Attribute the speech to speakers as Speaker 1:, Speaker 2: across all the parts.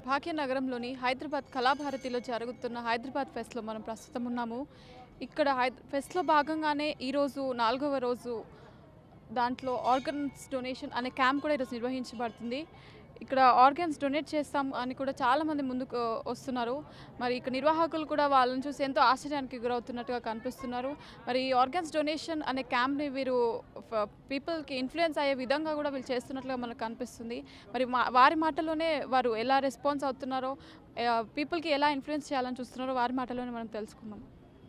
Speaker 1: భాగ్యనగరంలోని హైదరాబాద్ కళాభారతిలో జరుగుతున్న హైదరాబాద్ ఫెస్ట్లో మనం ప్రస్తుతం ఉన్నాము ఇక్కడ హై ఫెస్ట్లో భాగంగానే ఈరోజు నాలుగవ రోజు దాంట్లో ఆర్గన్స్ డొనేషన్ అనే క్యాంప్ కూడా ఈరోజు నిర్వహించబడుతుంది ఇక్కడ ఆర్గన్స్ డొనేట్ చేస్తాం అని కూడా చాలామంది ముందుకు వస్తున్నారు మరి ఇక్కడ నిర్వాహకులు కూడా వాళ్ళని చూసి ఎంతో ఆశ్చర్యానికి గురవుతున్నట్టుగా కనిపిస్తున్నారు మరి ఈ ఆర్గన్స్ డొనేషన్ అనే క్యాంప్ని వీరు పీపుల్కి ఇన్ఫ్లుయెన్స్ అయ్యే విధంగా కూడా వీళ్ళు చేస్తున్నట్లుగా మనకు కనిపిస్తుంది మరి మా వారి మాటలోనే వారు ఎలా రెస్పాన్స్ అవుతున్నారో పీపుల్కి ఎలా ఇన్ఫ్లుయెన్స్ చేయాలని చూస్తున్నారో వారి మాటలోనే మనం తెలుసుకుందాం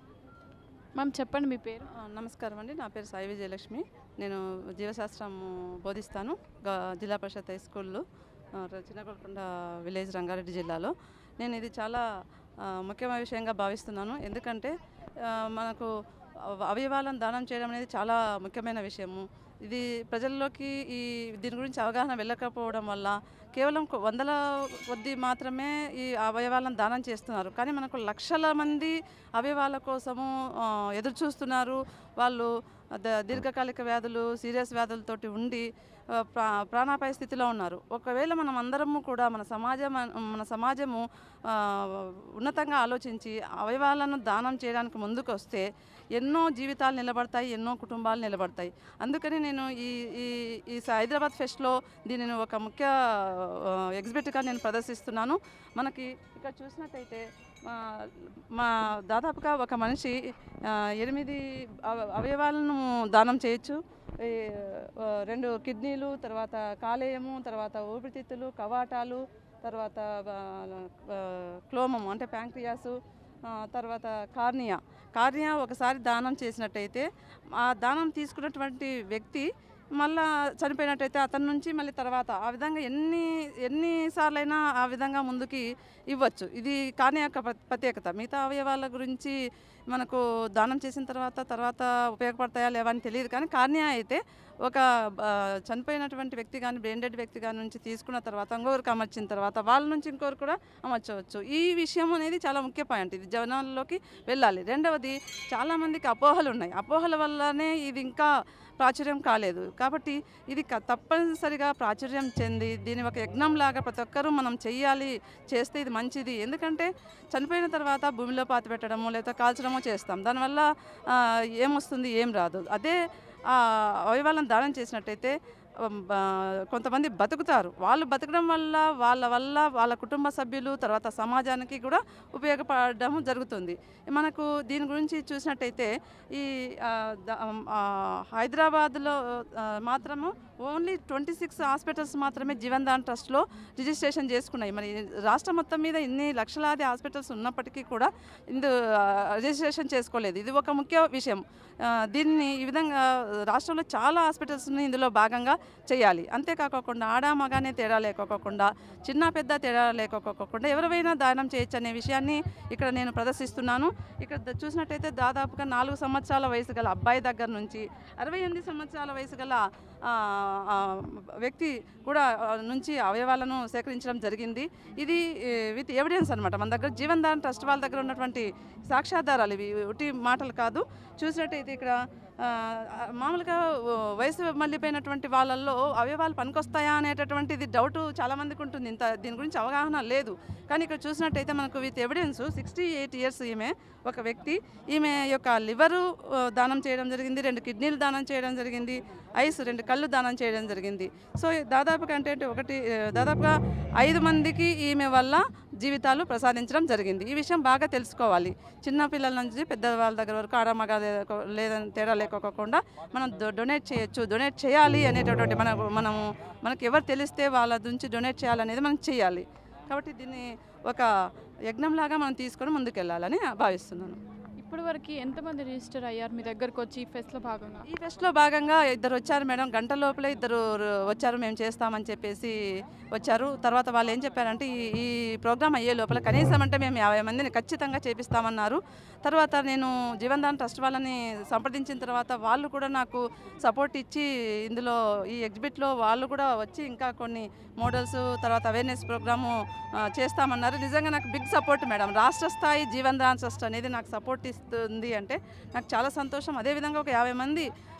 Speaker 1: మ్యామ్ చెప్పండి మీ పేరు
Speaker 2: ఆ, నమస్కారం అండి నా పేరు సాయి విజయలక్ష్మి నేను జీవశాస్త్రం బోధిస్తాను గా- జిల్లా పరిషత్ హై స్కూల్లో ఆ, ర- చిన్నగొల్కొండ విలేజ్ రంగారెడ్డి జిల్లాలో నేను ఇది చాలా ఆ, ముఖ్యమైన విషయంగా భావిస్తున్నాను ఎందుకంటే ఆ, మనకు అవ- అవయవాలను దానం చేయడం అనేది చాలా ముఖ్యమైన విషయము ఇది ప్రజల్లోకి ఈ దీని గురించి అవగాహన వెళ్ళకపోవడం వల్ల కేవలం కొ- వందల కొద్ది మాత్రమే ఈ అవయవాలను దానం చేస్తున్నారు కానీ మనకు లక్షల మంది అవయవాల కోసము ఆ, ఎదురు చూస్తున్నారు వాళ్ళు ద- దీర్ఘకాలిక వ్యాధులు సీరియస్ వ్యాధులతోటి ఉండి ఆ, ప్రా ప్రాణాపాయ స్థితిలో ఉన్నారు ఒకవేళ మనం అందరము కూడా మన సమాజం మన సమాజము ఆ, ఉన్నతంగా ఆలోచించి అవయవాలను దానం చేయడానికి ముందుకు వస్తే ఎన్నో జీవితాలు నిలబడతాయి ఎన్నో కుటుంబాలు నిలబడతాయి అందుకని నేను ఈ ఈ ఈ స- హైదరాబాద్ ఫెస్ట్లో దీనిని ఒక ముఖ్య ఆ, ఎగ్జిబిట్గా నేను ప్రదర్శిస్తున్నాను మనకి ఇక్కడ చూసినట్టయితే మా మా దాదాపుగా ఒక మనిషి ఆ, ఎనిమిది అవ- అవయవాలను దానం చేయొచ్చు ఈ, ఆ, రెండు కిడ్నీలు తర్వాత కాలేయము తర్వాత ఊపిరితిత్తులు కవాటాలు తర్వాత ఆ, ఆ, క్లోమము అంటే ప్యాంక్రియాసు ఆ, తర్వాత కార్నియా కార్నియా ఒకసారి దానం చేసినట్టయితే ఆ దానం తీసుకున్నటువంటి వ్యక్తి మళ్ళా చనిపోయినట్టయితే అతని నుంచి మళ్ళీ తర్వాత ఆ విధంగా ఎన్ని ఎన్నిసార్లైనా ఆ విధంగా ముందుకి ఇవ్వచ్చు ఇది కార్నియా యొక్క ప్ర- ప్రత్యేకత మిగతా అవయవాల గురించి మనకు దానం చేసిన తర్వాత తర్వాత ఉపయోగపడతాయా లేవా అని తెలియదు కానీ కార్నియా అయితే ఒక ఆ, చనిపోయినటువంటి వ్యక్తి కానీ బ్రెయిన్ వ్యక్తి కానీ నుంచి తీసుకున్న తర్వాత ఇంకొకరికి అమర్చిన తర్వాత వాళ్ళ నుంచి ఇంకొకరు కూడా అమర్చవచ్చు ఈ విషయం అనేది చాలా ముఖ్య పాయింట్ ఇది జనాల్లోకి వెళ్ళాలి రెండవది చాలామందికి అపోహలు ఉన్నాయి అపోహల వల్లనే ఇది ఇంకా ప్రాచుర్యం కాలేదు కాబట్టి ఇది క- తప్పనిసరిగా ప్రాచుర్యం చెంది దీని ఒక యజ్ఞం లాగా ప్రతి ఒక్కరూ మనం చెయ్యాలి చేస్తే ఇది మంచిది ఎందుకంటే చనిపోయిన తర్వాత భూమిలో పాతి పెట్టడము లేదా కాల్చడమో చేస్తాం దానివల్ల ఆ, ఏమొస్తుంది ఏం రాదు అదే ఆ అవయవాలను దానం చేసినట్టయితే ఉమ్, ఆ, కొంతమంది బతుకుతారు వాళ్ళు బతకడం వల్ల వాళ్ళ వల్ల వాళ్ళ కుటుంబ సభ్యులు తర్వాత సమాజానికి కూడా ఉపయోగపడడం జరుగుతుంది మనకు దీని గురించి చూసినట్టయితే ఈ ఆ, ద- ఆ, హైదరాబాద్లో ఆ, మాత్రము ఓన్లీ ట్వంటీ సిక్స్ హాస్పిటల్స్ మాత్రమే జీవన్ దాన్ ట్రస్ట్లో రిజిస్ట్రేషన్ చేసుకున్నాయి మరి రాష్ట్రం మొత్తం మీద ఇన్ని లక్షలాది హాస్పిటల్స్ ఉన్నప్పటికీ కూడా ఇందు ఆ, రిజిస్ట్రేషన్ చేసుకోలేదు ఇది ఒక ముఖ్య విషయం ఆ, దీన్ని ఈ విధంగా రాష్ట్రంలో చాలా హాస్పిటల్స్ని ఇందులో భాగంగా చేయాలి అంతేకాకుండా ఆడ మగానే తేడా లేకోకుండా చిన్న పెద్ద తేడా లేకోకుండా ఎవరైనా దానం చేయొచ్చు అనే విషయాన్ని ఇక్కడ నేను ప్రదర్శిస్తున్నాను ఇక్కడ ద- చూసినట్టయితే దాదాపుగా నాలుగు సంవత్సరాల వయసు గల అబ్బాయి దగ్గర నుంచి అరవై ఎనిమిది సంవత్సరాల వయసు గల ఆ, ఆ, వ్యక్తి కూడా ఆ, నుంచి అవయవాలను సేకరించడం జరిగింది ఇది ఏ, విత్ ఎవిడెన్స్ అనమాట మన దగ్గర జీవన్ దాన్ ట్రస్ట్ వాళ్ళ దగ్గర ఉన్నటువంటి సాక్ష్యాధారాలు ఇవి ఉట్టి మాటలు కాదు చూసినట్టయితే ఇక్కడ ఆ, మామూలుగా ఓ, వయసు మళ్ళీపోయినటువంటి వాళ్ళల్లో అవయవాలు పనికొస్తాయా అనేటటువంటిది డౌట్ చాలామందికి ఉంటుంది ఇంత దీని గురించి అవగాహన లేదు కానీ ఇక్కడ చూసినట్టయితే మనకు with evidence sixty eight years ఈమె ఒక వ్యక్తి ఈమె యొక్క లివరు ఆ, దానం చేయడం జరిగింది రెండు కిడ్నీలు దానం చేయడం జరిగింది ఐస్ రెండు కళ్ళు దానం చేయడం జరిగింది సో దాదాపుగా అంటే అంటే ఒకటి ఆ, దాదాపుగా ఐదు మందికి ఈమె వల్ల జీవితాలు ప్రసాదించడం జరిగింది ఈ విషయం బాగా తెలుసుకోవాలి చిన్న పిల్లల నుంచి పెద్ద వాళ్ళ దగ్గర వరకు ఆడమగ లేదని తేడా లేకోకుండా మనం డొ- డొనేట్ చేయొచ్చు డొనేట్ చేయాలి అనేటటువంటి మన మనము మనకు ఎవరు తెలిస్తే వాళ్ళ నుంచి డొనేట్ చేయాలనేది మనం చేయాలి కాబట్టి దీన్ని ఒక యజ్ఞంలాగా మనం తీసుకొని ముందుకెళ్ళాలని భావిస్తున్నాను
Speaker 1: ఇప్పటి వరకు ఎంతమంది రిజిస్టర్ అయ్యారు మీ దగ్గరకు వచ్చి ఈ ఫెస్ట్లో భాగంగా
Speaker 2: ఈ ఫెస్ట్లో భాగంగా ఇద్దరు వచ్చారు మేడం గంట లోపలే ఇద్దరు ర- వచ్చారు మేము చేస్తామని చెప్పేసి వచ్చారు తర్వాత వాళ్ళు ఏం చెప్పారంటే ఈ ఈ ప్రోగ్రామ్ అయ్యే లోపల కనీసం అంటే మేము యాభై మందిని ఖచ్చితంగా చేపిస్తామన్నారు తర్వాత నేను జీవన్ దాన్ ట్రస్ట్ వాళ్ళని సంప్రదించిన తర్వాత వాళ్ళు కూడా నాకు సపోర్ట్ ఇచ్చి ఇందులో ఈ ఎగ్జిబిట్లో వాళ్ళు కూడా వచ్చి ఇంకా కొన్ని మోడల్స్ తర్వాత అవేర్నెస్ ప్రోగ్రాము ఆ, చేస్తామన్నారు నిజంగా నాకు బిగ్ సపోర్ట్ మేడం రాష్ట్ర స్థాయి జీవన్ దాన్ ట్రస్ట్ అనేది నాకు సపోర్ట్ ఇస్తుంది అంటే నాకు చాలా సంతోషం అదేవిధంగా ఒక యాభై మంది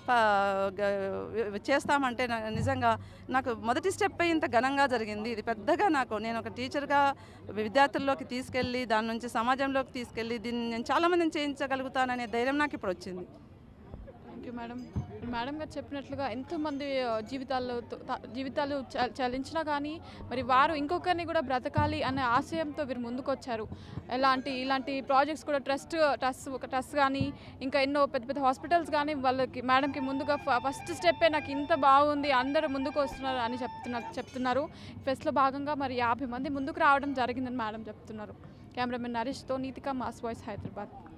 Speaker 2: గ- చేస్తామంటే నా- నిజంగా నాకు మొదటి స్టెప్ ఇంత ఘనంగా జరిగింది ఇది పెద్దగా నాకు నేను ఒక టీచర్గా విద్యార్థుల్లోకి తీసుకెళ్ళి దాని నుంచి సమాజంలోకి తీసుకెళ్ళి దీన్ని నేను చాలామందిని చేయించగలుగుతాననే ధైర్యం నాకు ఇప్పుడు వచ్చింది
Speaker 1: థ్యాంక్ యూ మేడం మేడం గారు చెప్పినట్లుగా ఎంతోమంది ఆ, జీవితాల్లో త- జీవితాలు చ- చలించినా కానీ మరి వారు ఇంకొకరిని కూడా బ్రతకాలి అనే ఆశయంతో వీరు ముందుకొచ్చారు ఎలాంటి ఇలాంటి ప్రాజెక్ట్స్ కూడా ట్రస్ట్ ట్రస్ట్ ఒక ట్రస్ట్ కానీ ఇంకా ఎన్నో పెద్ద పెద్ద హాస్పిటల్స్ కానీ వాళ్ళకి మేడంకి ముందుగా ఫస్ట్ స్టెప్పే నాకు ఇంత బాగుంది అందరూ ముందుకు వస్తున్నారు అని చెప్తున్నారు చెప్తున్నారు ఫెస్ట్లో భాగంగా మరి యాభై మంది ముందుకు రావడం జరిగిందని మేడం చెప్తున్నారు కెమెరామెన్ నరేష్తో నీతిక మాస్ వాయిస్ హైదరాబాద్